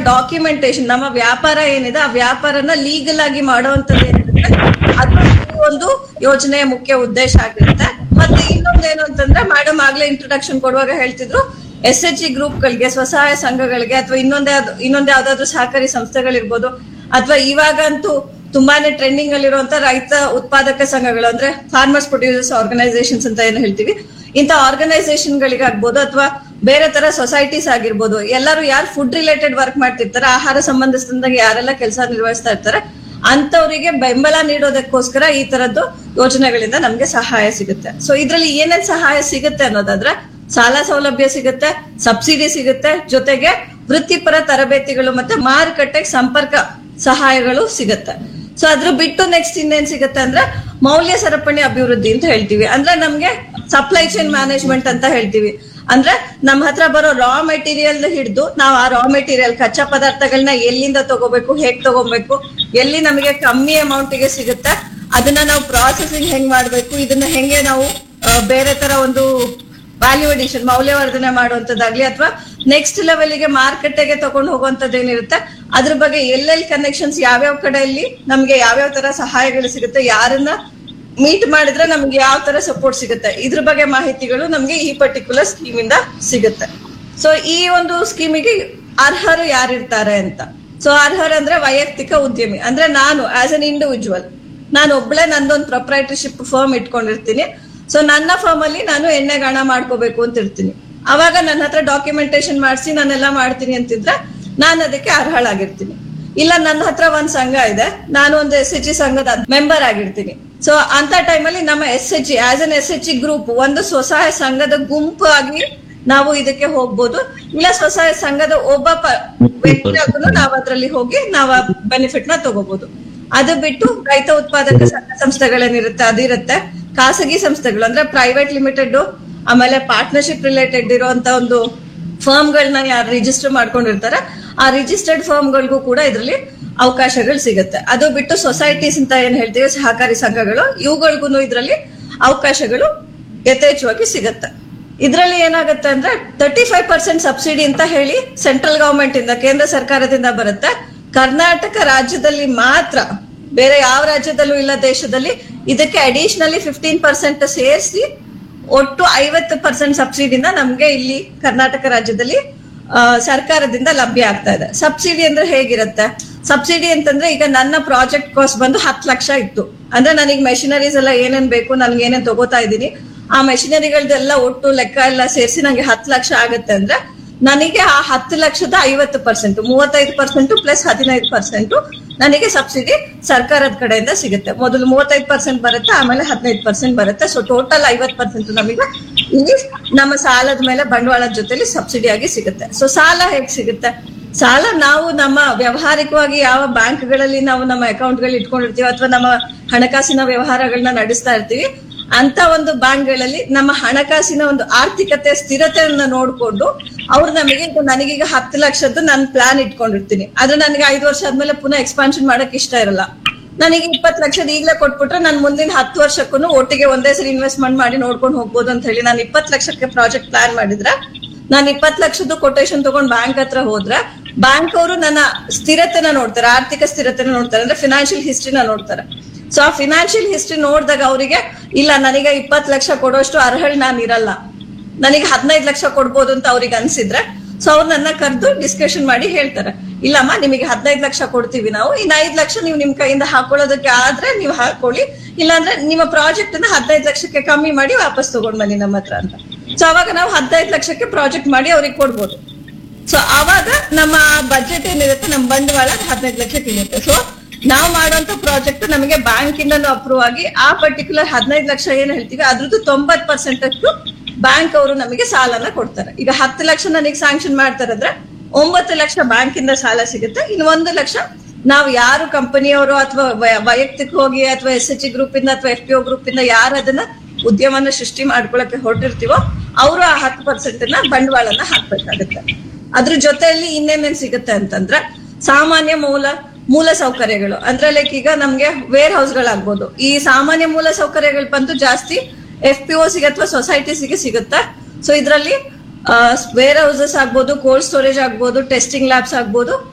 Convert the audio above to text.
documentation ನಮ್ಮ ವ್ಯಾಪಾರ ಏನಿದೆ ಆ ವ್ಯಾಪಾರನ ಲೀಗಲ್ ಆಗಿ ಮಾಡುವಂತದ್ದು ಏನಿರುತ್ತೆ ಅದು ಈ ಒಂದು ಯೋಜನೆಯ ಮುಖ್ಯ ಉದ್ದೇಶ ಆಗಿರುತ್ತೆ ಮತ್ತೆ ಇನ್ನೊಂದೇನು ಅಂತಂದ್ರೆ ಮೇಡಮ್ ಆಗ್ಲೇ ಇಂಟ್ರೊಡಕ್ಷನ್ ಕೊಡುವಾಗ ಹೇಳ್ತಿದ್ರು ಎಸ್ ಎಚ್ ಜಿ ಗ್ರೂಪ್ಗಳಿಗೆ ಸ್ವಸಹಾಯ ಸಂಘಗಳಿಗೆ ಅಥವಾ ಇನ್ನೊಂದೇ ಯಾವ್ದು- ಇನ್ನೊಂದ್ ಯಾವ್ದಾದ್ರು ಸಹಕಾರಿ ಸಂಸ್ಥೆಗಳಿರ್ಬೋದು ಅಥವಾ ಇವಾಗಂತೂ ತುಂಬಾನೇ ಟ್ರೆಂಡಿಂಗ್ ಅಲ್ಲಿರುವಂತ ರೈತ ಉತ್ಪಾದಕ ಸಂಘಗಳು ಅಂದ್ರೆ ಫಾರ್ಮರ್ಸ್ ಪ್ರೊಡ್ಯೂಸರ್ಸ್ ಆರ್ಗನೈಸೇಷನ್ಸ್ ಅಂತ ಏನು ಹೇಳ್ತೀವಿ ಇಂಥ ಆರ್ಗನೈಸೇಷನ್ ಗಳಿಗಾಗ್ಬೋದು ಅಥವಾ ಬೇರೆ ತರ ಸೊಸೈಟೀಸ್ ಆಗಿರ್ಬೋದು ಎಲ್ಲರೂ ಯಾರು ಫುಡ್ ರಿಲೇಟೆಡ್ ವರ್ಕ್ ಮಾಡ್ತಿರ್ತಾರೆ ಆಹಾರ ಸಂಬಂಧಿಸಿದಂಗೆ ಯಾರೆಲ್ಲ ಕೆಲಸ ನಿರ್ವಹಿಸ್ತಾ ಇರ್ತಾರೆ ಅಂತವರಿಗೆ ಬೆಂಬಲ ನೀಡೋದಕ್ಕೋಸ್ಕರ ಈ ತರದ್ದು ಯೋಜನೆಗಳಿಂದ ನಮ್ಗೆ ಸಹಾಯ ಸಿಗುತ್ತೆ ಸೊ ಇದ್ರಲ್ಲಿ ಏನೇನ್ ಸಹಾಯ ಸಿಗುತ್ತೆ ಅನ್ನೋದಾದ್ರೆ ಸಾಲ ಸೌಲಭ್ಯ ಸಿಗುತ್ತೆ ಸಬ್ಸಿಡಿ ಸಿಗುತ್ತೆ ಜೊತೆಗೆ ವೃತ್ತಿಪರ ತರಬೇತಿಗಳು ಮತ್ತೆ ಮಾರುಕಟ್ಟೆಗೆ ಸಂಪರ್ಕ ಸಹಾಯಗಳು ಸಿಗುತ್ತೆ ಸೊ ಅದ್ರ ಬಿಟ್ಟು ನೆಕ್ಸ್ಟ್ ಇನ್ನೇನ್ ಸಿಗುತ್ತೆ ಅಂದ್ರೆ ಮೌಲ್ಯ ಸರಪಣಿ ಅಭಿವೃದ್ಧಿ ಅಂತ ಹೇಳ್ತೀವಿ ಅಂದ್ರೆ ನಮ್ಗೆ ಸಪ್ಲೈ ಚೈನ್ ಮ್ಯಾನೇಜ್ಮೆಂಟ್ ಅಂತ ಹೇಳ್ತೀವಿ ಅಂದ್ರೆ ನಮ್ಮ ಹತ್ರ ಬರೋ ರಾ ಮೆಟೀರಿಯಲ್ ಹಿಡಿದು ನಾವು ಆ ರಾ ಮೆಟೀರಿಯಲ್ ಕಚ್ಚಾ ಪದಾರ್ಥಗಳನ್ನ ಎಲ್ಲಿಂದ ತಗೋಬೇಕು ಹೇಗ್ ತಗೋಬೇಕು ಎಲ್ಲಿ ನಮಗೆ ಕಮ್ಮಿ ಅಮೌಂಟ್ ಗೆ ಸಿಗುತ್ತೆ ಅದನ್ನ ನಾವು ಪ್ರಾಸೆಸಿಂಗ್ ಹೆಂಗ್ ಮಾಡ್ಬೇಕು ಇದನ್ನ ಹೆಂಗೆ ನಾವು ಆ, ಬೇರೆ ತರ ಒಂದು ವ್ಯಾಲ್ಯೂ ಅಡಿಷನ್ ಮೌಲ್ಯವರ್ಧನೆ ಮಾಡುವಂತದ್ದಾಗ್ಲಿ ಅಥವಾ ನೆಕ್ಸ್ಟ್ ಲೆವೆಲ್ಗೆ ಮಾರ್ಕೆಟ್ಗೆ ತಗೊಂಡು ಹೋಗುವಂತದ್ದು ಏನಿರುತ್ತೆ ಅದ್ರ ಬಗ್ಗೆ ಎಲ್ಲೆಲ್ಲಿ ಕನೆಕ್ಷನ್ಸ್ ಯಾವ್ಯಾವ ಕಡೆಯಲ್ಲಿ ನಮ್ಗೆ ಯಾವ್ಯಾವ ತರ ಸಹಾಯಗಳು ಸಿಗುತ್ತೆ ಯಾರನ್ನ ಮೀಟ್ ಮಾಡಿದ್ರೆ ನಮ್ಗೆ ಯಾವ ತರ ಸಪೋರ್ಟ್ ಸಿಗುತ್ತೆ ಇದ್ರ ಬಗ್ಗೆ ಮಾಹಿತಿಗಳು ನಮ್ಗೆ ಈ ಪರ್ಟಿಕ್ಯುಲರ್ ಸ್ಕೀಮ್ ಇಂದ ಸಿಗುತ್ತೆ ಸೊ ಈ ಒಂದು ಸ್ಕೀಮಿಗೆ ಅರ್ಹರು ಯಾರಿರ್ತಾರೆ ಅಂತ ಸೊ ಅರ್ಹರು ಅಂದ್ರೆ ವೈಯಕ್ತಿಕ ಉದ್ಯಮಿ ಅಂದ್ರೆ ನಾನು ಆಸ್ ಅನ್ ಇಂಡಿವಿಜುವಲ್ ನಾನು ಒಬ್ಳೆ ನಂದೊಂದು ಪ್ರೊಪ್ರೈಟರ್ಶಿಪ್ ಫರ್ಮ್ ಇಟ್ಕೊಂಡಿರ್ತೀನಿ ಸೊ ನನ್ನ ಫರ್ಮ್ ಅಲ್ಲಿ ನಾನು ಎಣ್ಣೆಗಾಣ ಮಾಡ್ಕೋಬೇಕು ಅಂತ ಇರ್ತೀನಿ ಅವಾಗ ನನ್ನ ಹತ್ರ ಡಾಕ್ಯುಮೆಂಟೇಶನ್ ಮಾಡಿಸಿ ನಾನೆಲ್ಲ ಮಾಡ್ತೀನಿ ಅಂತಿದ್ರೆ ನಾನು ಅದಕ್ಕೆ ಅರ್ಹಳಾಗಿರ್ತೀನಿ ಇಲ್ಲ ನನ್ನ ಹತ್ರ ಒಂದ್ ಸಂಘ ಇದೆ ನಾನು ಒಂದು ಎಸ್ ಎಚ್ ಜಿ ಸಂಘದ ಮೆಂಬರ್ ಆಗಿರ್ತೀನಿ ಸೊ ಅಂತ ಟೈಮಲ್ಲಿ ನಮ್ಮ S H G as on S H G group ಒಂದು ಸ್ವಸಹಾಯ ಸಂಘದ ಗುಂಪು ಆಗಿ ನಾವು ಇದಕ್ಕೆ ಹೋಗ್ಬೋದು ಇಲ್ಲ ಸ್ವಸಹಾಯ ಸಂಘದ ಒಬ್ಬ ಪ- ವ್ಯಕ್ತಿಯಾಗೂ ನಾವು ಅದ್ರಲ್ಲಿ ಹೋಗಿ ನಾವು ಬೆನಿಫಿಟ್ ನ ತಗೋಬಹುದು ಅದು ಬಿಟ್ಟು ರೈತ ಉತ್ಪಾದಕ ಸಂಘ ಸಂಸ್ಥೆಗಳೇನಿರುತ್ತೆ ಅದಿರುತ್ತೆ ಖಾಸಗಿ ಸಂಸ್ಥೆಗಳು ಅಂದ್ರೆ ಪ್ರೈವೇಟ್ ಲಿಮಿಟೆಡ್ ಆಮೇಲೆ ಪಾರ್ಟ್ನರ್ಶಿಪ್ ರಿಲೇಟೆಡ್ ಇರುವಂತ ಒಂದು ಫರ್ಮ್ಗಳನ್ನ ಯಾರು ರಿಜಿಸ್ಟರ್ ಮಾಡ್ಕೊಂಡಿರ್ತಾರೆ ಆ ರಿಜಿಸ್ಟರ್ಡ್ ಫರ್ಮ್ಗಳಿಗೂ ಕೂಡ ಇದರಲ್ಲಿ ಅವಕಾಶಗಳು ಸಿಗುತ್ತೆ ಅದು ಬಿಟ್ಟು ಸೊಸೈಟೀಸ್ ಅಂತ ಏನ್ ಹೇಳ್ತೀವಿ ಸಹಕಾರಿ ಸಂಘಗಳು ಇವುಗಳಿಗೂ ಇದರಲ್ಲಿ ಅವಕಾಶಗಳು ಯಥೇಚ್ಛವಾಗಿ ಸಿಗುತ್ತೆ ಇದರಲ್ಲಿ ಏನಾಗುತ್ತೆ ಅಂದ್ರೆ ತರ್ಟಿ ಫೈವ್ ಪರ್ಸೆಂಟ್ ಸಬ್ಸಿಡಿ ಅಂತ ಹೇಳಿ ಸೆಂಟ್ರಲ್ ಗವರ್ಮೆಂಟ್ ಇಂದ ಕೇಂದ್ರ ಸರ್ಕಾರದಿಂದ ಬರುತ್ತೆ ಕರ್ನಾಟಕ ರಾಜ್ಯದಲ್ಲಿ ಮಾತ್ರ ಬೇರೆ ಯಾವ ರಾಜ್ಯದಲ್ಲೂ ಇಲ್ಲ ದೇಶದಲ್ಲಿ ಇದಕ್ಕೆ ಅಡಿಷನಲಿ ಫಿಫ್ಟೀನ್ ಪರ್ಸೆಂಟ್ ಸೇರಿಸಿ ಒಟ್ಟು ಐವತ್ತು ಪರ್ಸೆಂಟ್ ಸಬ್ಸಿಡಿನ ನಮ್ಗೆ ಇಲ್ಲಿ ಕರ್ನಾಟಕ ರಾಜ್ಯದಲ್ಲಿ ಆ, ಸರ್ಕಾರದಿಂದ ಲಭ್ಯ ಆಗ್ತಾ ಇದೆ ಸಬ್ಸಿಡಿ ಅಂದ್ರೆ ಹೇಗಿರುತ್ತೆ ಸಬ್ಸಿಡಿ ಅಂತಂದ್ರೆ ಈಗ ನನ್ನ ಪ್ರಾಜೆಕ್ಟ್ ಕಾಸ್ಟ್ ಬಂದು ಹತ್ತು ಲಕ್ಷ ಇತ್ತು ಅಂದ್ರೆ ನನಗೆ ಮೆಷಿನರೀಸ್ ಎಲ್ಲ ಏನೇನ್ ಬೇಕು ನನ್ಗೆ ಏನೇನ್ ತಗೋತಾ ಇದ್ದೀನಿ ಆ ಮೆಷಿನರಿಗಳ್ದೆಲ್ಲ ಒಟ್ಟು ಲೆಕ್ಕ ಎಲ್ಲ ಸೇರಿಸಿ ನಂಗೆ ಹತ್ತು ಲಕ್ಷ ಆಗುತ್ತೆ ಅಂದ್ರೆ ನನಗೆ ಆ ಹತ್ತು ಲಕ್ಷದ ಐವತ್ತು ಪರ್ಸೆಂಟ್ ಮೂವತ್ತೈದು ಪರ್ಸೆಂಟ್ ಪ್ಲಸ್ ಹದಿನೈದು ಪರ್ಸೆಂಟ್ ನನಗೆ ಸಬ್ಸಿಡಿ ಸರ್ಕಾರದ ಕಡೆಯಿಂದ ಸಿಗುತ್ತೆ ಮೊದಲು ಮೂವತ್ತೈದು ಪರ್ಸೆಂಟ್ ಬರುತ್ತೆ ಆಮೇಲೆ ಹದಿನೈದು ಪರ್ಸೆಂಟ್ ಬರುತ್ತೆ ಸೊ ಟೋಟಲ್ ಐವತ್ತು ಪರ್ಸೆಂಟ್ ನಮಗೆ ಇಲ್ಲಿ ನಮ್ಮ ಸಾಲದ ಮೇಲೆ ಬಂಡವಾಳದ ಜೊತೆಲಿ ಸಬ್ಸಿಡಿ ಆಗಿ ಸಿಗುತ್ತೆ ಸೊ ಸಾಲ ಹೇಗ್ ಸಿಗುತ್ತೆ ಸಾಲ ನಾವು ನಮ್ಮ ವ್ಯವಹಾರಿಕವಾಗಿ ಯಾವ ಬ್ಯಾಂಕ್ಗಳಲ್ಲಿ ನಾವು ನಮ್ಮ ಅಕೌಂಟ್ಗಳು ಇಟ್ಕೊಂಡಿರ್ತೀವಿ ಅಥವಾ ನಮ್ಮ ಹಣಕಾಸಿನ ವ್ಯವಹಾರಗಳನ್ನ ನಡೆಸ್ತಾ ಇರ್ತೀವಿ ಅಂತ ಒಂದು ಬ್ಯಾಂಕ್ಗಳಲ್ಲಿ ನಮ್ಮ ಹಣಕಾಸಿನ ಒಂದು ಆರ್ಥಿಕತೆ ಸ್ಥಿರತೆಯನ್ನ ನೋಡ್ಕೊಂಡು ಅವ್ರು ನಮಗೆ ಈಗ ನನಗೀಗ ಹತ್ತು ಲಕ್ಷದ್ದು ನಾನು ಪ್ಲಾನ್ ಇಟ್ಕೊಂಡಿರ್ತೀನಿ ಆದ್ರೆ ನನಗೆ ಐದು ವರ್ಷ ಆದ್ಮೇಲೆ ಪುನಃ ಎಕ್ಸ್ಪಾನ್ಷನ್ ಮಾಡಕ್ ಇಷ್ಟ ಇರಲ್ಲ ನನಗೆ ಇಪ್ಪತ್ತು ಲಕ್ಷದ ಈಗಲೇ ಕೊಟ್ಬಿಟ್ರೆ ನಾನು ಮುಂದಿನ ಹತ್ತು ವರ್ಷಕ್ಕೂ ಒಟ್ಟಿಗೆ ಒಂದೇ ಸರಿ ಇನ್ವೆಸ್ಟ್ಮೆಂಟ್ ಮಾಡಿ ನೋಡ್ಕೊಂಡು ಹೋಗ್ಬೋದು ಅಂತ ಹೇಳಿ ನಾನು ಇಪ್ಪತ್ತು ಲಕ್ಷಕ್ಕೆ ಪ್ರಾಜೆಕ್ಟ್ ಪ್ಲಾನ್ ಮಾಡಿದ್ರೆ ನಾನು ಇಪ್ಪತ್ತು ಲಕ್ಷದ ಕೊಟೇಶನ್ ತಗೊಂಡ್ ಬ್ಯಾಂಕ್ ಹತ್ರ ಹೋದ್ರೆ ಬ್ಯಾಂಕ್ ಅವರು ನನ್ನ ಸ್ಥಿರತೆನ ನೋಡ್ತಾರೆ ಆರ್ಥಿಕ ಸ್ಥಿರತೆನ ನೋಡ್ತಾರೆ ಅಂದ್ರೆ ಫಿನಾನ್ಷಿಯಲ್ ಹಿಸ್ಟ್ರಿನ ನೋಡ್ತಾರೆ ಸೊ ಆ ಫಿನಾನ್ಷಿಯಲ್ ಹಿಸ್ಟ್ರಿ ನೋಡಿದಾಗ ಅವರಿಗೆ ಇಲ್ಲ ನನಗೆ ಇಪ್ಪತ್ತು ಲಕ್ಷ ಕೊಡೋಷ್ಟು ಅರ್ಹಳ್ ನಾನು ಇರಲ್ಲ ನನಗೆ ಹದಿನೈದು ಲಕ್ಷ ಕೊಡ್ಬೋದು ಅಂತ ಅವ್ರಿಗೆ ಅನ್ಸಿದ್ರೆ ಸೊ ಅವ್ರು ನನ್ನ ಕರೆದು ಡಿಸ್ಕಷನ್ ಮಾಡಿ ಹೇಳ್ತಾರೆ ಇಲ್ಲಮ್ಮ ನಿಮಗೆ ಹದಿನೈದು ಲಕ್ಷ ಕೊಡ್ತೀವಿ ನಾವು ಇನ್ನು ಐದು ಲಕ್ಷ ನೀವು ನಿಮ್ ಕೈಯಿಂದ ಹಾಕೊಳ್ಳೋದಕ್ಕೆ ಆದ್ರೆ ನೀವು ಹಾಕೊಳ್ಳಿ ಇಲ್ಲಾಂದ್ರೆ ನಿಮ್ಮ ಪ್ರಾಜೆಕ್ಟ್ ಅನ್ನ ಹದಿನೈದು ಲಕ್ಷಕ್ಕೆ ಕಮ್ಮಿ ಮಾಡಿ ವಾಪಸ್ ತಗೊಂಡ್ ಬನ್ನಿ ನಮ್ಮ ಹತ್ರ ಅಂತ ಸೊ ಅವಾಗ ನಾವು ಹದಿನೈದು ಲಕ್ಷಕ್ಕೆ ಪ್ರಾಜೆಕ್ಟ್ ಮಾಡಿ ಅವ್ರಿಗೆ ಕೊಡ್ಬೋದು ಸೊ ಅವಾಗ ನಮ್ಮ ಬಜೆಟ್ ಏನಿರುತ್ತೆ ನಮ್ಮ ಬಂಡವಾಳ ಹದಿನೈದು ಲಕ್ಷಕ್ಕೆ ಇರುತ್ತೆ ಸೊ ನಾವು ಮಾಡುವಂತ ಪ್ರಾಜೆಕ್ಟ್ ನಮಗೆ ಬ್ಯಾಂಕ್ ಇಂದನೂ ಅಪ್ರೂವ್ ಆಗಿ ಆ ಪರ್ಟಿಕ್ಯುಲರ್ ಹದಿನೈದು ಲಕ್ಷ ಏನ್ ಹೇಳ್ತೀವಿ ಅದ್ರದ್ದು ತೊಂಬತ್ ಪರ್ಸೆಂಟ್ ಅಷ್ಟು ಬ್ಯಾಂಕ್ ಅವರು ನಮಗೆ ಸಾಲನ ಕೊಡ್ತಾರೆ ಈಗ ಹತ್ತು ಲಕ್ಷ ನನಗೆ ಸ್ಯಾಂಕ್ಷನ್ ಮಾಡ್ತಾರೆ ಅಂದ್ರೆ ಒಂಬತ್ತು ಲಕ್ಷ ಬ್ಯಾಂಕ್ ಇಂದ ಸಾಲ ಸಿಗುತ್ತೆ ಇನ್ನು ಒಂದು ಲಕ್ಷ ನಾವು ಯಾರು ಕಂಪನಿಯವರು ಅಥವಾ ವೈಯಕ್ತಿಕ ಹೋಗಿ ಅಥವಾ ಎಸ್ ಎಚ್ ಗ್ರೂಪ್ ಇಂದ ಅಥವಾ ಎಫ್ ಪಿ ಒ ಗ್ರೂಪ್ ಇಂದ ಯಾರು ಅದನ್ನ ಉದ್ಯಮನ ಸೃಷ್ಟಿ ಮಾಡ್ಕೊಳಕ್ಕೆ ಹೊರಟಿರ್ತೀವೋ ಅವರು ಆ ಹತ್ತು ಪರ್ಸೆಂಟ್ ನ ಬಂಡವಾಳನ ಹಾಕ್ಬೇಕಾಗುತ್ತೆ ಅದ್ರ ಜೊತೆಯಲ್ಲಿ ಇನ್ನೇನೇನ್ ಸಿಗುತ್ತೆ ಅಂತಂದ್ರೆ ಸಾಮಾನ್ಯ ಮೂಲ ಮೂಲ ಸೌಕರ್ಯಗಳು ಅಂದ್ರೆ ಲೈಕ್ ಈಗ ನಮ್ಗೆ ವೇರ್ ಹೌಸ್ಗಳಾಗ್ಬೋದು ಈ ಸಾಮಾನ್ಯ ಮೂಲ ಸೌಕರ್ಯಗಳು ಬಂದು ಜಾಸ್ತಿ ಎಫ್ ಪಿ ಸಿಗೆ ಅಥವಾ ಸೊಸೈಟೀಸಿಗೆ ಸಿಗುತ್ತೆ ಸೊ ಇದರಲ್ಲಿ ವೇರ್ ಹೌಸಸ್ ಆಗ್ಬೋದು ಕೋಲ್ಡ್ ಸ್ಟೋರೇಜ್ ಆಗ್ಬೋದು ಟೆಸ್ಟಿಂಗ್ ಲ್ಯಾಬ್ಸ್ ಆಗ್ಬೋದು